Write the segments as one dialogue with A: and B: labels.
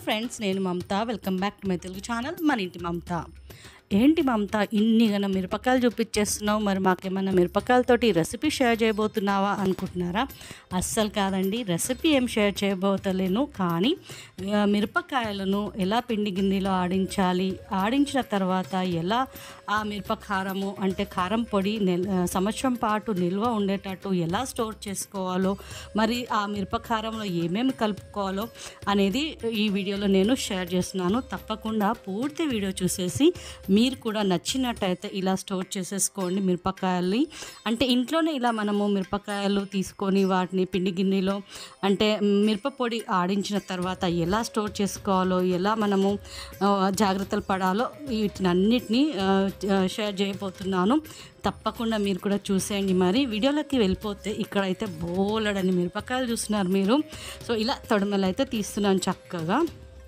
A: friends నేను Mamata welcome back to my Telugu channel మన ఇంటి మమత ఏంటి మమత ఇన్ని గన మిరపకాయలు చూపించేస్తున్నావు మరి మాకేమన్నా మిరపకాయలతోటి రెసిపీ షేర్ చేయబోతున్నావా అనుకుంటున్నారా అస్సలు కాదండి రెసిపీ ఏం షేర్ చేయబోతలేను కానీ ఆ, మిరపకాయలను ఎలా పిండి గిన్నెలో ఆడించాలి ఆడించిన తర్వాత ఎలా ఆ మిరపకారము అంటే కారం పొడి నెల సంవత్సరం పాటు నిల్వ ఉండేటట్టు ఎలా స్టోర్ చేసుకోవాలో మరి ఆ మిరపకారంలో ఏమేమి కలుపుకోవాలో అనేది ఈ వీడియోలో నేను షేర్ చేస్తున్నాను తప్పకుండా పూర్తి వీడియో చూసేసి మీరు కూడా నచ్చినట్టయితే ఇలా స్టోర్ చేసేసుకోండి మిరపకాయల్ని అంటే ఇంట్లోనే ఇలా మనము మిరపకాయలు తీసుకొని వాటిని పిండి గిన్నెలో అంటే మిరప పొడి ఆడించిన తర్వాత ఎలా స్టోర్ చేసుకోవాలో ఎలా మనము ఆ, జాగ్రత్తలు పడాలో వీటిని అన్నిటినీ షేర్ చేయబోతున్నాను తప్పకుండా మీరు కూడా చూసేయండి మరి వీడియోలోకి వెళ్ళిపోతే ఇక్కడైతే బోలెడని మిరపకాయలు చూస్తున్నారు మీరు సో ఇలా తొడమలు అయితే తీస్తున్నాను చక్కగా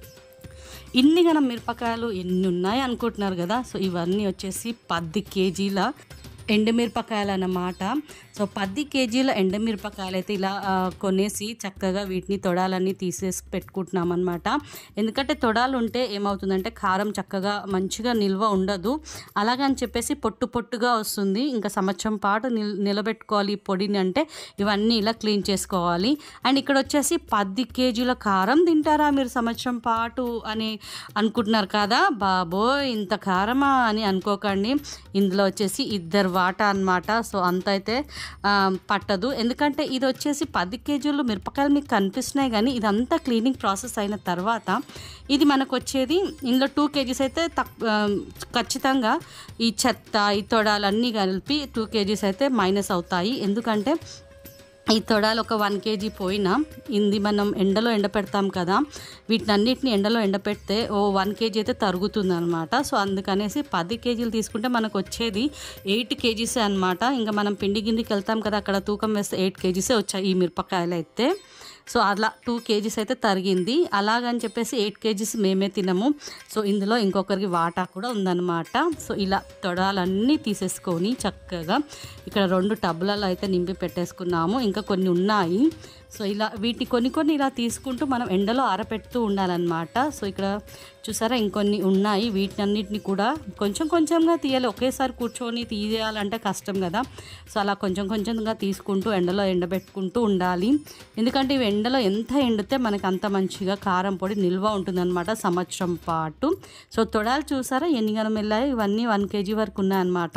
A: ఇన్ని గనం మిరపకాయలు ఎన్ని ఉన్నాయి అనుకుంటున్నారు కదా సో ఇవన్నీ వచ్చేసి పది కేజీల ఎండుమిరపకాయలు అన్నమాట సో పది కేజీల ఎండుమిరపకాయలు అయితే ఇలా ఆ, కొనేసి చక్కగా వీటిని తొడాలన్నీ తీసేసి పెట్టుకుంటున్నాం అనమాట ఎందుకంటే తొడాలు ఉంటే ఏమవుతుందంటే కారం చక్కగా మంచిగా నిల్వ ఉండదు అలాగని చెప్పేసి పొట్టు పొట్టుగా వస్తుంది ఇంకా సంవత్సరం పాటు నిల్ నిలబెట్టుకోవాలి ఈ పొడిని అంటే ఇవన్నీ ఇలా క్లీన్ చేసుకోవాలి అండ్ ఇక్కడ వచ్చేసి పది కేజీల కారం తింటారా మీరు సంవత్సరం పాటు అని అనుకుంటున్నారు కదా బాబోయ్ ఇంత కారమా అని అనుకోకండి ఇందులో వచ్చేసి ఇద్దరు వాటా అన్నమాట సో అంత అయితే ఆ, పట్టదు ఎందుకంటే ఇది వచ్చేసి పది కేజీలు మిరపకాయలు మీకు కనిపిస్తున్నాయి కానీ ఇదంతా క్లీనింగ్ ప్రాసెస్ అయిన తర్వాత ఇది మనకు వచ్చేది ఇందులో టూ కేజీస్ అయితే తక్ ఆ, ఖచ్చితంగా ఈ చెత్త ఈ తొడాలన్నీ కలిపి టూ కేజీస్ అయితే మైనస్ అవుతాయి ఎందుకంటే ఈ తొడాలు ఒక వన్ కేజీ పోయినా ఇది మనం ఎండలో ఎండపెడతాం కదా వీటిని అన్నిటిని ఎండలో ఎండపెడితే ఓ వన్ కేజీ అయితే తరుగుతుంది అనమాట సో అందుకనేసి పది కేజీలు తీసుకుంటే మనకు వచ్చేది ఎయిట్ కేజీసే అనమాట ఇంకా మనం పిండి గిన్నెకి వెళ్తాం కదా అక్కడ తూకం వేస్తే ఎయిట్ కేజీసే వచ్చాయి ఈ మిరపకాయలు అయితే సో అలా టూ కేజీస్ అయితే తరిగింది అలాగని చెప్పేసి ఎయిట్ కేజీస్ మేమే తినము సో ఇందులో ఇంకొకరికి వాటా కూడా ఉందన్నమాట సో ఇలా తొడాలన్నీ తీసేసుకొని చక్కగా ఇక్కడ రెండు టబ్బులలో అయితే నింపి పెట్టేసుకున్నాము ఇంకా కొన్ని ఉన్నాయి సో ఇలా వీటిని కొన్ని కొన్ని ఇలా తీసుకుంటూ మనం ఎండలో ఆరపెడుతూ ఉండాలన్నమాట సో ఇక్కడ చూసారా ఇంకొన్ని ఉన్నాయి వీటినన్నిటిని కూడా కొంచెం కొంచెంగా తీయాలి ఒకేసారి కూర్చొని తీయాలంటే కష్టం కదా సో అలా కొంచెం కొంచెంగా తీసుకుంటూ ఎండలో ఎండబెట్టుకుంటూ ఉండాలి ఎందుకంటే ఇవి ఎండలో ఎంత ఎండితే మనకి అంత మంచిగా కారం పొడి నిల్వ ఉంటుందన్నమాట సంవత్సరం పాటు సో తొడాలు చూసారా ఎన్ని గనం వెళ్ళాయి ఇవన్నీ వన్ కేజీ వరకు ఉన్నాయన్నమాట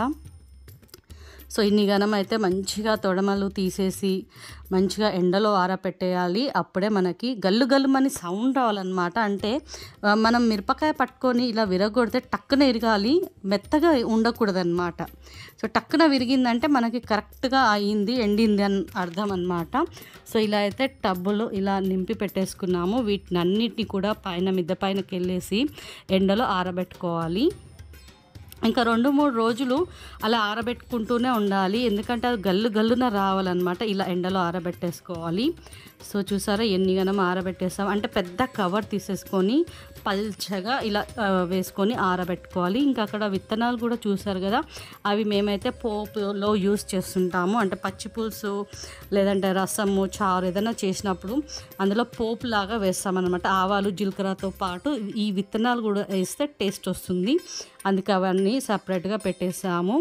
A: సో ఇన్ని గనం అయితే మంచిగా తొడమలు తీసేసి మంచిగా ఎండలో ఆరపెట్టేయాలి అప్పుడే మనకి గల్లు గల్లుమని సౌండ్ రావాలన్నమాట అంటే ఆ, మనం మిరపకాయ పట్టుకొని ఇలా విరగొడితే టక్కున ఇరగాలి మెత్తగా ఉండకూడదన్నమాట సో టక్కున విరిగిందంటే మనకి కరెక్ట్గా అయింది ఎండింది అని అర్థం అనమాట సో ఇలా అయితే టబ్బులు ఇలా నింపి పెట్టేసుకున్నాము వీటిని అన్నిటిని కూడా పైన మిద్ద పైనకి వెళ్ళేసి ఎండలో ఆరబెట్టుకోవాలి ఇంకా రెండు మూడు రోజులు అలా ఆరబెట్టుకుంటూనే ఉండాలి ఎందుకంటే అది గల్లు గల్లున రావాలన్నమాట ఇలా ఎండలో ఆరబెట్టేసుకోవాలి సో చూసారా ఎన్ని గనం ఆరబెట్టేస్తాం అంటే పెద్ద కవర్ తీసేసుకొని పల్చగా ఇలా ఆ, వేసుకొని ఆరబెట్టుకోవాలి ఇంకా అక్కడ విత్తనాలు కూడా చూసారు కదా అవి మేమైతే పోపులో యూస్ చేస్తుంటాము అంటే పచ్చి పులుసు లేదంటే రసము చారు ఏదైనా చేసినప్పుడు అందులో పోపు లాగా వేస్తామన్నమాట ఆవాలు జీలకర్రతో పాటు ఈ విత్తనాలు కూడా వేస్తే టేస్ట్ వస్తుంది అందుకే అవన్నీ సపరేట్గా పెట్టేసాము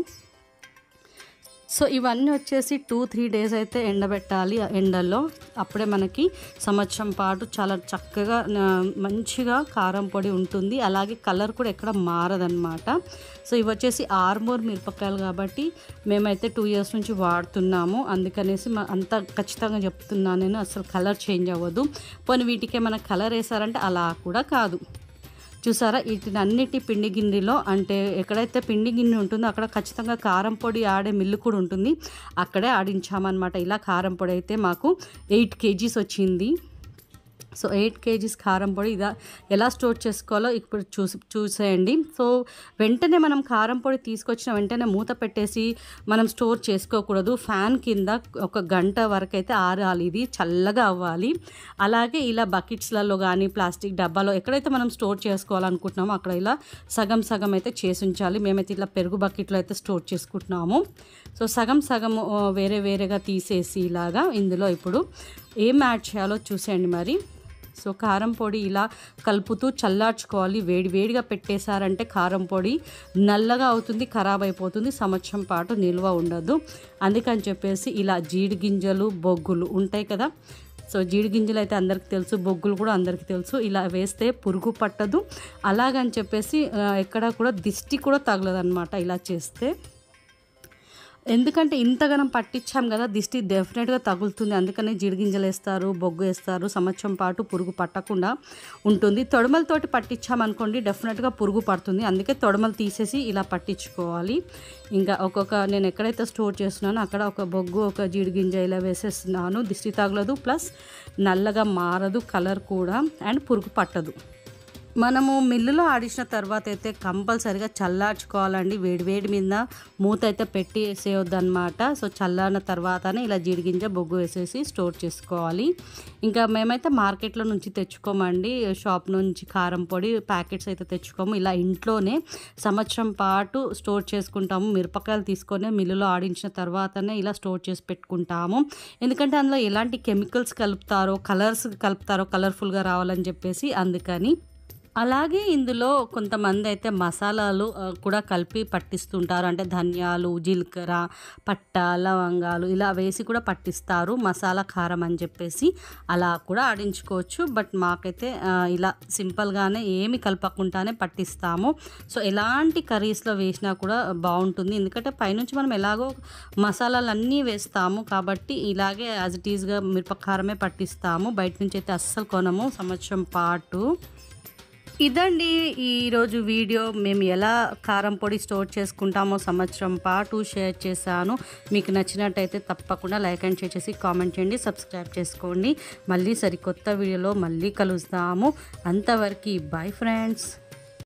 A: సో ఇవన్నీ వచ్చేసి టూ త్రీ డేస్ అయితే ఎండబెట్టాలి ఆ ఎండల్లో అప్పుడే మనకి సంవత్సరం పాటు చాలా చక్కగా ఆ, మంచిగా కారం పొడి ఉంటుంది అలాగే కలర్ కూడా ఎక్కడ మారదనమాట సో ఇవి వచ్చేసి ఆర్మూర్ మిరపకాయలు కాబట్టి మేమైతే టూ ఇయర్స్ నుంచి వాడుతున్నాము అందుకనేసి మా- అంత ఖచ్చితంగా చెప్తున్నాను నేను అసలు కలర్ చేంజ్ అవ్వదు పోనీ వీటికి ఏమైనా కలర్ వేసారంటే అలా కూడా కాదు చూసారా వీటిని అన్నిటి పిండి గిన్నెలో అంటే ఎక్కడైతే పిండి గిన్నె ఉంటుందో అక్కడ ఖచ్చితంగా కారం పొడి ఆడే మిల్లు కూడా ఉంటుంది అక్కడే ఆడించామన్నమాట ఇలా కారం పొడి అయితే మాకు ఎయిట్ కేజీస్ వచ్చింది సో ఎయిట్ కేజీస్ కారం పొడి ఇదా ఎలా స్టోర్ చేసుకోవాలో ఇప్పుడు చూసి చూసేయండి సో వెంటనే మనం కారం పొడి తీసుకొచ్చిన వెంటనే మూత పెట్టేసి మనం స్టోర్ చేసుకోకూడదు ఫ్యాన్ కింద ఒక గంట వరకు అయితే ఆరాలి ఇది చల్లగా అవ్వాలి అలాగే ఇలా బకెట్స్లలో కానీ ప్లాస్టిక్ డబ్బాలో ఎక్కడైతే మనం స్టోర్ చేసుకోవాలనుకుంటున్నామో అక్కడ ఇలా సగం సగం అయితే చేసి ఉంచాలి మేమైతే ఇట్లా పెరుగు బకెట్లో అయితే స్టోర్ చేసుకుంటున్నాము సో సగం సగం ఆ, వేరే వేరేగా తీసేసి ఇలాగా ఇందులో ఇప్పుడు ఏం యాడ్ చేయాలో చూసేయండి మరి సో కారం పొడి ఇలా కలుపుతూ చల్లార్చుకోవాలి వేడి వేడిగా పెట్టేశారంటే కారం పొడి నల్లగా అవుతుంది ఖరాబ్ అయిపోతుంది సంవత్సరం పాటు నిల్వ ఉండదు అందుకని చెప్పేసి ఇలా జీడి గింజలు బొగ్గులు ఉంటాయి కదా సో జీడి గింజలు అయితే అందరికి తెలుసు బొగ్గులు కూడా అందరికీ తెలుసు ఇలా వేస్తే పురుగు పట్టదు అలాగని చెప్పేసి ఆ, ఎక్కడ కూడా దిష్టి కూడా తగలదన్నమాట ఇలా చేస్తే ఎందుకంటే ఇంతగానం పట్టించాం కదా దిష్టి డెఫినెట్గా తగులుతుంది అందుకనే జీడిగింజలు వేస్తారు బొగ్గు వేస్తారు సంవత్సరం పాటు పురుగు పట్టకుండా ఉంటుంది తొడమలతోటి పట్టించామనుకోండి డెఫినెట్గా పురుగు పడుతుంది అందుకే తొడమలు తీసేసి ఇలా పట్టించుకోవాలి ఇంకా ఒక్కొక్క నేను ఎక్కడైతే స్టోర్ చేస్తున్నానో అక్కడ ఒక బొగ్గు ఒక జీడిగింజ ఇలా వేసేస్తున్నాను దిష్టి తగలదు ప్లస్ నల్లగా మారదు కలర్ కూడా అండ్ పురుగు పట్టదు మనము మిల్లులో ఆడించిన తర్వాత అయితే కంపల్సరిగా చల్లార్చుకోవాలండి వేడి వేడి మీద మూత అయితే పెట్టి వేసేయొద్దు అనమాట సో చల్లారిన తర్వాతనే ఇలా జీడిగింజ బొగ్గు వేసేసి స్టోర్ చేసుకోవాలి ఇంకా మేమైతే మార్కెట్లో నుంచి తెచ్చుకోమండి షాప్ నుంచి కారం పొడి ప్యాకెట్స్ అయితే తెచ్చుకోము ఇలా ఇంట్లోనే సంవత్సరం పాటు స్టోర్ చేసుకుంటాము మిరపకాయలు తీసుకొని మిల్లులో ఆడించిన తర్వాతనే ఇలా స్టోర్ చేసి పెట్టుకుంటాము ఎందుకంటే అందులో ఎలాంటి కెమికల్స్ కలుపుతారో కలర్స్ కలుపుతారో కలర్ఫుల్గా రావాలని చెప్పేసి అందుకని అలాగే ఇందులో కొంతమంది అయితే మసాలాలు ఆ, కూడా కలిపి పట్టిస్తుంటారు అంటే ధనియాలు జీలకర్ర పట్ట లవంగాలు ఇలా వేసి కూడా పట్టిస్తారు మసాలా కారం అని చెప్పేసి అలా కూడా ఆడించుకోవచ్చు బట్ మాకైతే ఆ, ఇలా సింపుల్గానే ఏమి కలపకుండానే పట్టిస్తాము సో ఎలాంటి కర్రీస్లో వేసినా కూడా బాగుంటుంది ఎందుకంటే పైనుంచి మనం ఎలాగో మసాలాలు అన్నీ వేస్తాము కాబట్టి ఇలాగే యాజ్ ఇట్ ఈస్గా మిరపకారమే పట్టిస్తాము బయట నుంచి అయితే అస్సలు కొనము సంవత్సరం పాటు ఇదండి ఈరోజు వీడియో మేము ఎలా కారం పొడి స్టోర్ చేసుకుంటామో సంవత్సరం పాటు షేర్ చేశాను మీకు నచ్చినట్టయితే తప్పకుండా లైక్ అండ్ షేర్ చేసి కామెంట్ చేయండి సబ్స్క్రైబ్ చేసుకోండి మళ్ళీ సరికొత్త వీడియోలో మళ్ళీ కలుస్తాము అంతవరకు బాయ్ ఫ్రెండ్స్